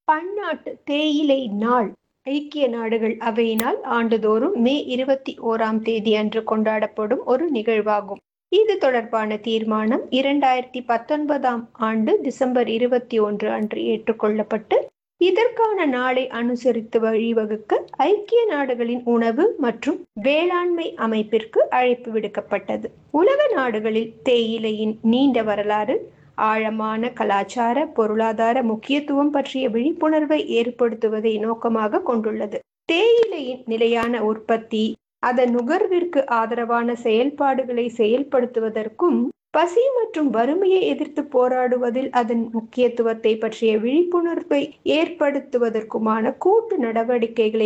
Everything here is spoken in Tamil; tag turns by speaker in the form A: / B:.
A: பன்னாட்டு தேயிலை நாள் ஐக்கிய நாடுகள் அவையினால் ஆண்டுதோறும் மே இருபத்தி ஓராம் தேதி அன்று கொண்டாடப்படும் ஒரு நிகழ்வாகும் இது தொடர்பான தீர்மானம் இரண்டாயிரத்தி பத்தொன்பதாம் ஆண்டு டிசம்பர் இருபத்தி ஒன்று அன்று ஏற்றுக்கொள்ளப்பட்டு இதற்கான நாளை அனுசரித்து வழிவகுக்க ஐக்கிய நாடுகளின் உணவு மற்றும் வேளாண்மை அமைப்பிற்கு அழைப்பு விடுக்கப்பட்டது உலக நாடுகளில் தேயிலையின் நீண்ட வரலாறு ஆழமான கலாச்சார பொருளாதார முக்கியத்துவம் பற்றிய விழிப்புணர்வை ஏற்படுத்துவதை நோக்கமாக கொண்டுள்ளது தேயிலையின் நிலையான உற்பத்தி அதன் நுகர்விற்கு ஆதரவான செயல்பாடுகளை செயல்படுத்துவதற்கும் பசி மற்றும் வறுமையை எதிர்த்து போராடுவதில் அதன் முக்கியத்துவத்தை பற்றிய விழிப்புணர்வை ஏற்படுத்துவதற்குமான கூட்டு நடவடிக்கைகளை